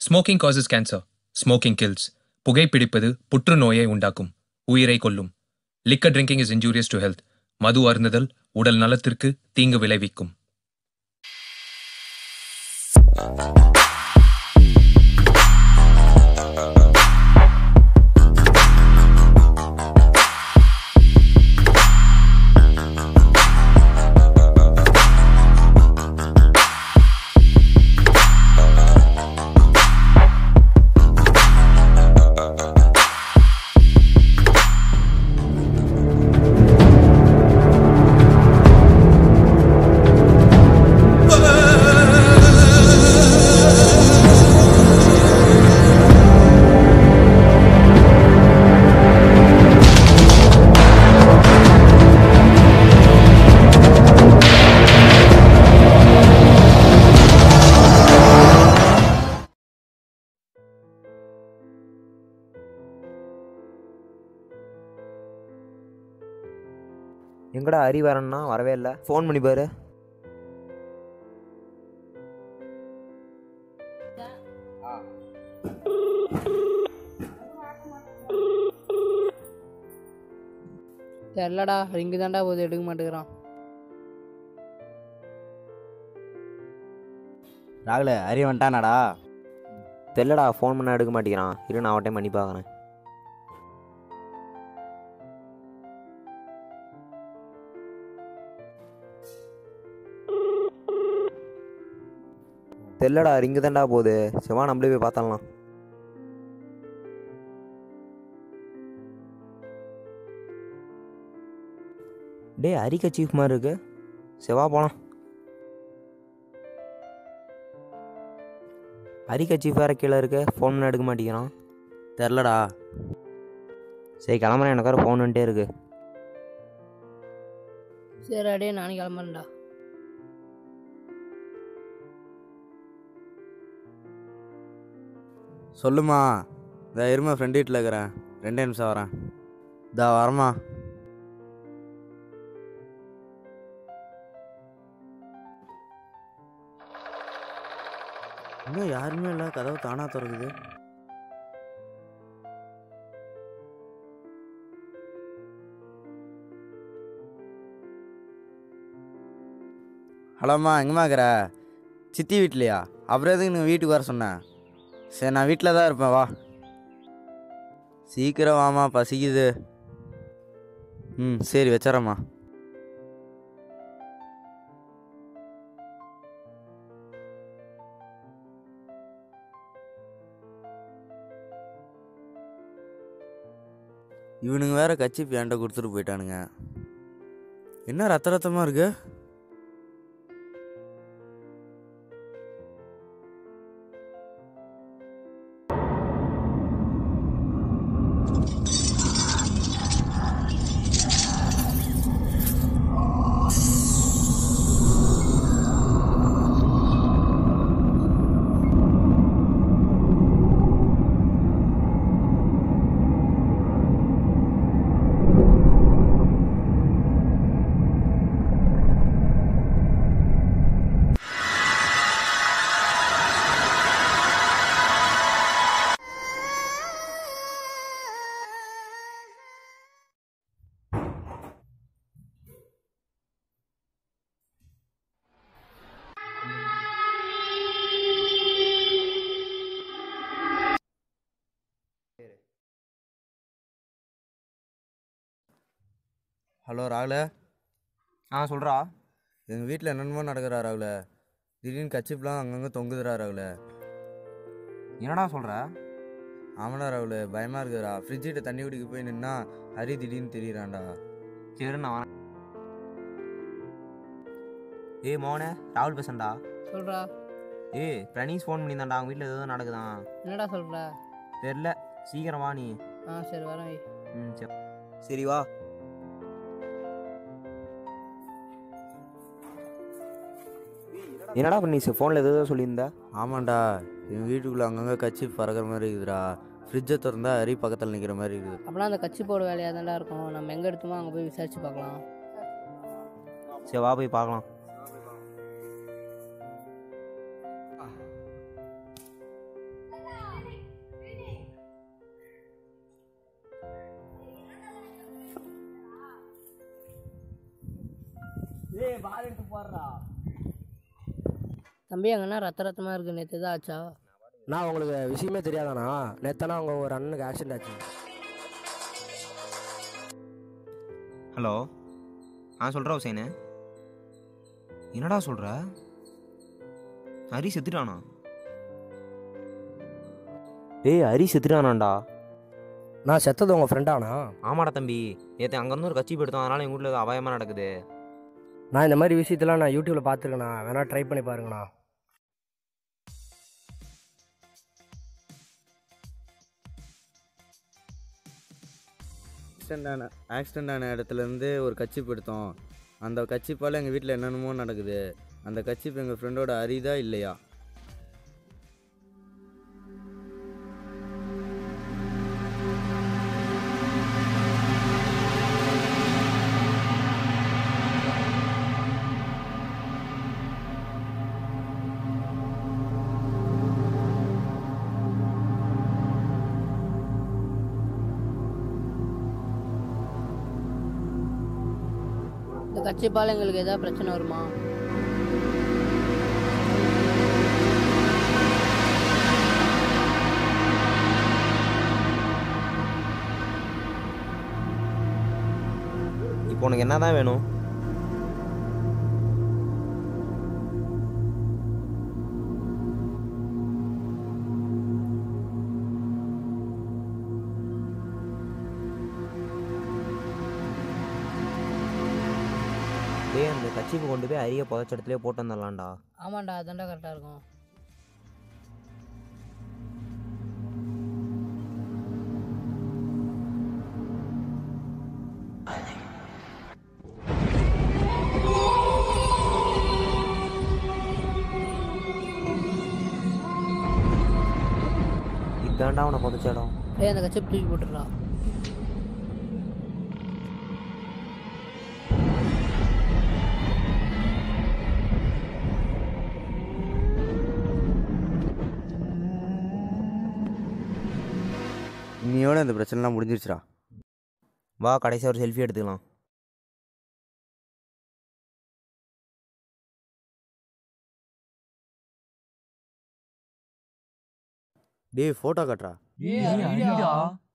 smoking causes cancer smoking kills புகைப்பிடிப்பது புற்றுநோயை உண்டாக்கும் உயிரை கொல்லும் liquor drinking is injurious to health மது அருந்துதல் உடல் நலத்திற்கு தீங்கு விளைவிக்கும் எங்கடா ஹரி வரேன்னா வரவே இல்லை ஃபோன் பண்ணி பாரு தெரிலடா ரிங்கு தான்டா போகுது எடுக்க மாட்டேங்கிறான் ராகுல ஹரி வந்துட்டானாடா தெரிலடா ஃபோன் பண்ண எடுக்க மாட்டேங்கிறான் இரு நான் அவட்டையும் பண்ணி பார்க்குறேன் தெரிலடா ரிங்கு தான்டா போகுது சிவா நம்மளே போய் பார்த்தரலாம் டேய் ஹரிக்க சீஃப் மாதிரி இருக்கு சிவா போலாம் ஹரிக்க சீஃப் வேற கீழே இருக்கு ஃபோன் பண்ண எடுக்க மாட்டேங்கிறான் தெரிலடா சரி கிளம்புறேன் எனக்கு வேறு ஃபோன் வந்துட்டே இருக்கு சரி அடே நானும் கிளம்புறேன்டா சொல்லுமா இந்த இருமா ஃப்ரெண்ட் வீட்டில் இருக்கிறேன் ரெண்டே நிமிஷம் வரேன் இதா வரமா இன்னும் யாருமே இல்லை கதவு தானா திறக்குது ஹலோம்மா எங்கம்மா இருக்கிற சித்தி வீட்லையா அப்புறம் எதுக்கு நீங்கள் வீட்டுக்கு வர சொன்னேன் சரி நான் வீட்டில் தான் இருப்பேன் வா சீக்கிரம் வாமா பசிக்குது ம் சரி வச்சிடறேம்மா இவனுங்க வேற கச்சி பேண்ட்டை கொடுத்துட்டு போயிட்டானுங்க என்ன ரத்த ரத்தமாக இருக்கு ஹலோ ராகுல ஆ சொல்கிறா எங்கள் வீட்டில் என்னென்னமோ நடக்கிறா ராகுல திடீர்னு கச்சிப்லாம் அங்கங்கே தொங்குதுடா ராகுல என்னடா சொல்கிற ஆமாடா ராகுல பயமாக இருக்குதுடா ஃப்ரிட்ஜிட்ட தண்ணி குடிக்க போய் நின்னா ஹரி திடீர்னு தெரியுறான்டா சரி நான் வரேன் ஏய் மோனே ராகுல் பேசண்டா சொல்கிறா ஏய் பிரணீஸ் ஃபோன் பண்ணியிருந்தான்டா அவங்க வீட்டில் ஏதோ நடக்குதான் என்னடா சொல்கிற தெரில சீக்கிரம் வா நீ ஆ சரி வரேன் வை ம் சரி சரி வா என்னடா பண்ணி ஃபோனில் ஏதோ சொல்லியிருந்தா ஆமாண்டா எங்கள் வீட்டுக்குள்ளே அங்கங்கே கச்சி பறக்கிற மாதிரி இருக்குதுடா ஃப்ரிட்ஜை திறந்தா ஹரி பக்கத்தில் நிற்கிற மாதிரி இருக்குது அப்படின்னா அந்த கட்சி போட வேலையாக தான்டா இருக்கும் நம்ம எங்கே எடுத்தோமோ அங்கே போய் விசாரிச்சு பார்க்கலாம் சரி வா போய் பார்க்கலாம் தம்பி அங்கண்ணா ரத்த ரத்தமாக இருக்கு நேற்று தான் ஆச்சா நான் உங்களுக்கு விஷயமே தெரியாதாண்ணா நேத்தானா அவங்க ஒரு அண்ணனுக்கு ஆக்சிடென்ட் ஆச்சு ஹலோ ஆ சொல்கிறா ஹுசைனு என்னடா சொல்கிற ஹரி செத்துட்டானா டேய் ஹரி செத்துட்டானாண்டா நான் செத்தது உங்கள் ஃப்ரெண்டாண்ணா ஆமாடா தம்பி நேற்று அங்கேருந்து ஒரு கட்சி போயிடுத்தோம் அதனால எங்கள் வீட்டில் அபாயமாக நடக்குது நான் இந்த மாதிரி விஷயத்தெல்லாம் நான் யூடியூப்பில் பார்த்துருக்கேண்ணா வேணா ட்ரை பண்ணி பாருங்கண்ணா ஆக்சிடென்ட் ஆன ஆக்சிடென்ட் ஆன இடத்துலேருந்து ஒரு கட்சிப்பு எடுத்தோம் அந்த கட்சிப்பால் எங்கள் வீட்டில் என்னென்னமோ நடக்குது அந்த கட்சிப்பு எங்கள் ஃப்ரெண்டோட அரிதா இல்லையா இந்த கட்சிப்பால் எங்களுக்கு ஏதாவது பிரச்சனை வருமா இப்போ உனக்கு என்ன தான் வேணும் டேய் அந்த கட்சிப்பு கொண்டு போய் அரிய புதைச்ச இடத்துலயே போட்டு வந்துடலாம்டா ஆமாண்டா அதான்டா கரெக்டாக இருக்கும் இதாண்டா அவனை புதைச்ச இடம் டேய் அந்த கட்சி தூக்கி போட்டுடுறா இன்னையோட இந்த பிரச்சனைலாம் முடிஞ்சிருச்சுடா வா கடைசியாக ஒரு செல்ஃபி எடுத்துக்கலாம் டேய் ஃபோட்டோ காட்டுறா